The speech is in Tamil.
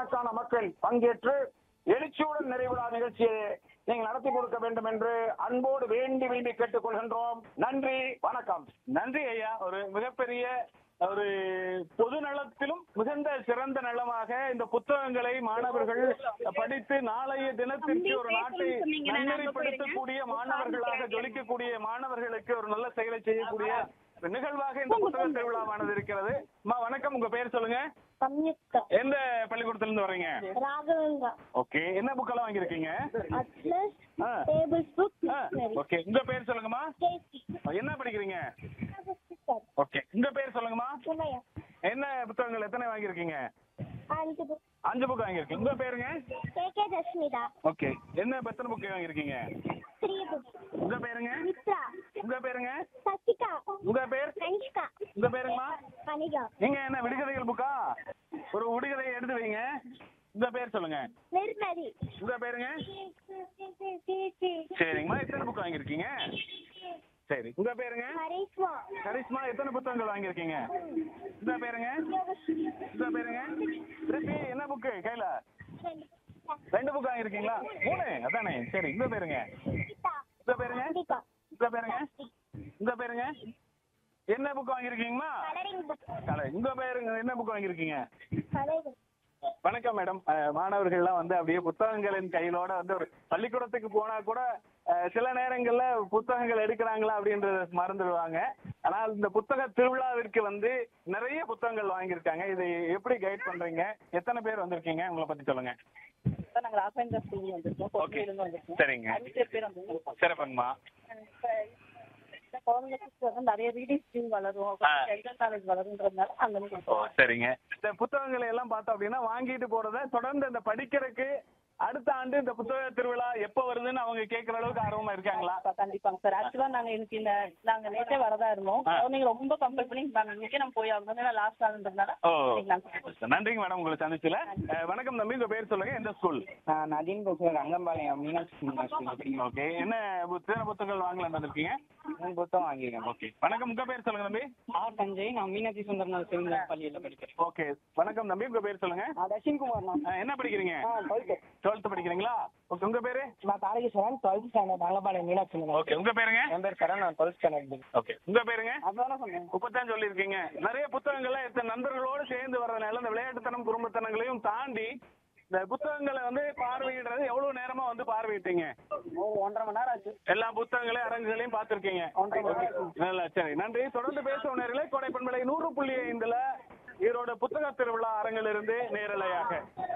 ஆயிரக்கணக்கான மக்கள் பங்கேற்று எழுச்சியுடன் நிறைவுறா நிகழ்ச்சியை நீங்கள் நடத்தி கொடுக்க வேண்டும் என்று அன்போடு வேண்டி விரும்பி கேட்டுக்கொள்கின்றோம் நன்றி வணக்கம் நன்றி ஐயா ஒரு மிகப்பெரிய ஒரு பொது நலத்திலும் மிகுந்த சிறந்த நலமாக இந்த புத்தகங்களை மாணவர்கள் படித்து நாளைய தினத்திற்கு ஒரு நாட்டை நன்னெறிப்படுத்தக்கூடிய மாணவர்களாக ஜொலிக்கக்கூடிய மாணவர்களுக்கு ஒரு நல்ல செயலை செய்யக்கூடிய ஒரு நிகழ்வாக இந்த புத்தக திருவிழாவானது இருக்கிறது அம்மா வணக்கம் உங்க பேர் சொல்லுங்க சம்யுக்தா எந்த பள்ளிக்கூடத்துல இருந்து வர்றீங்க ராகவேந்திரா ஓகே என்ன புக்கெல்லாம் வாங்கியிருக்கீங்க அட்லஸ் ஆ. டேபிள் புக் ஆ, டிக்ஷனரி ஓகே உங்க பேர் சொல்லுங்கம்மா கேசி என்ன படிக்கிறீங்க ஓகே உங்க பேர் சொல்லுங்கம்மா சுமையா என்ன புத்தகங்கள் எத்தனை வாங்கியிருக்கீங்க அஞ்சு புக் அஞ்சு புக் வாங்கியிருக்கீங்க உங்க பேருங்க கே கே தஸ்மிதா ஓகே என்ன எத்தனை புக் வாங்கியிருக்கீங்க த்ரீ புக் உங்க பேருங்க மித்ரா உங்க பேருங்க சசிகா உங்க பேர் கனிஷ்கா உங்க பேருங்கம்மா அனிகா நீங்க என்ன விடுகதைகள் புக்கா ஒரு விடுகதையை எடுத்து வைங்க உங்க பேர் சொல்லுங்க நிர்மதி உங்க பேருங்க சரிங்கம்மா எத்தனை புக் வாங்கியிருக்கீங்க சரி உங்க பேருங்க கரிஷ்மா கரிஷ்மா எத்தனை புத்தகங்கள் வாங்கியிருக்கீங்க உங்க பேருங்க உங்க பேருங்க திருப்பி என்ன புக்கு கையில ரெண்டு புக் வாங்கியிருக்கீங்களா மூணு அதானே சரி உங்க பேருங்க கீதா உங்க பேருங்க அனிகா உங்க பேருங்க உங்க பேருங்க என்ன புக் வாங்கியிருக்கீங்களா கலரிங் புக் கலை உங்க பேருங்க என்ன புக் வாங்கியிருக்கீங்க கலரிங் வணக்கம் மேடம் அஹ், மாணவர்கள்லாம் வந்து அப்படியே புத்தகங்களின் கையிலோட வந்து ஒரு பள்ளிக்கூடத்துக்கு போனா கூட அஹ், சில நேரங்கள்ல புத்தகங்கள் எடுக்கிறாங்களா அப்படின்றத மறந்துடுவாங்க ஆனால் இந்த புத்தக திருவிழாவிற்கு வந்து நிறைய புத்தகங்கள் வாங்கியிருக்காங்க இதை எப்படி கைட் பண்றீங்க எத்தனை பேர் வந்திருக்கீங்க உங்களை பத்தி சொல்லுங்க சார் நாங்க ராசாயந்திரா ஸ்கூல் வந்திருக்கோம் Okay. கோட்டையிலிருந்து வந்திருக்கோம் சரிங்க. அறுபத்தி பேர் வந்திருக்கோம் சிறப்புங்கம்மா இந்த குழந்தைங்களுக்கு வந்து நிறைய ரீடிங் ஸ்கில் வளரும் ஆ. ஜென்ரல் நாலேஜ் வளருன்றதுனால அங்க இருந்து ஓ கொடுத்தோம் சரிங்க இந்த புத்தகங்களை எல்லாம் பார்த்தோம் அப்படின்னா வாங்கிட்டு போறத தொடர்ந்து இந்த படிக்கிறதுக்கு அடுத்த ஆண்டு இந்த புத்தக திருவிழா எப்ப வருதுன்னு அவங்க கேட்கற அளவுக்கு ஆர்வமா இருக்காங்களா கண்டிப்பா, கண்டிப்பாங்க சார் ஆக்சுவலா நாங்க இன்னைக்கு இந்த நாங்க நேற்றே வரதா இருந்தோம் ஆ. குழந்தைங்க ரொம்ப கம்பல் பண்ணி நாங்க இன்னைக்கே நம்ம போய் ஆகணும் ஏன்னா லாஸ்ட் நாள்ன்றதுனால ஓ இன்னைக்கு நாங்க நன்றிங்க மேடம் உங்களை சந்திச்சுல அஹ், வணக்கம் தம்பி உங்க பேர் சொல்லுங்க எந்த ஸ்கூல் நான் நதீன் பேசுகிறேன் Rangampalayam Meenakshi cinema school okay என்ன புத்தக புத்தகங்கள் வாங்கலாம்னு வந்திருக்கீங்க மூணு புத்தகம் வாங்கியிருக்கேன் ஓகே வணக்கம் உங்க பேர் சொல்லுங்க தம்பி ஆர் சஞ்சய் நான் மீனாட்சி சுந்தரநாள் சிவந்த பள்ளியில் படிக்கிறேன் ஓகே வணக்கம் தம்பி உங்க பேர் சொல்லுங்க நான் தர்ஷின்குமார் நான் அஹ், என்ன படிக்கிறீங்க ஆ டுவெல்த்து டுவெல்த் படிக்கிறீங்களா ஓகே உங்க பேரு நான் Tharakeswaran twelfth standard Rangampalayam Meenakshi Sundaram okay உங்க பேருங்க என் பேர் கரண் நான் டுவெல்த் ஸ்டாண்டர்ட் ஓகே உங்க பேருங்க அதான் சொன்னேன் இப்பதான் சொல்லியிருக்கீங்க நிறைய புத்தகங்கள்லாம் எடுத்த நண்பர்களோடு சேர்ந்து வர்றதுனால இந்த விளையாட்டுத்தனம் குடும்பத்தனங்களையும் தாண்டி இந்த புத்தகங்களை வந்து பார்வையிடுறது எவ்வளவு நேரமா வந்து பார்வையிட்டீங்க ஒரு ஒன்றரை மணி நேரம் ஆச்சு எல்லா புத்தகங்களையும் அரங்குகளையும் பார்த்திருக்கீங்க ஒன்றரை மணி நேரம் நல்லா சரி நன்றி தொடர்ந்து பேசும் நேரிலே கோடைப்பண்பலை நூறு புள்ளி ஐந்துல ஈரோடு புத்தக திருவிழா அரங்கிலிருந்து நேரலையாக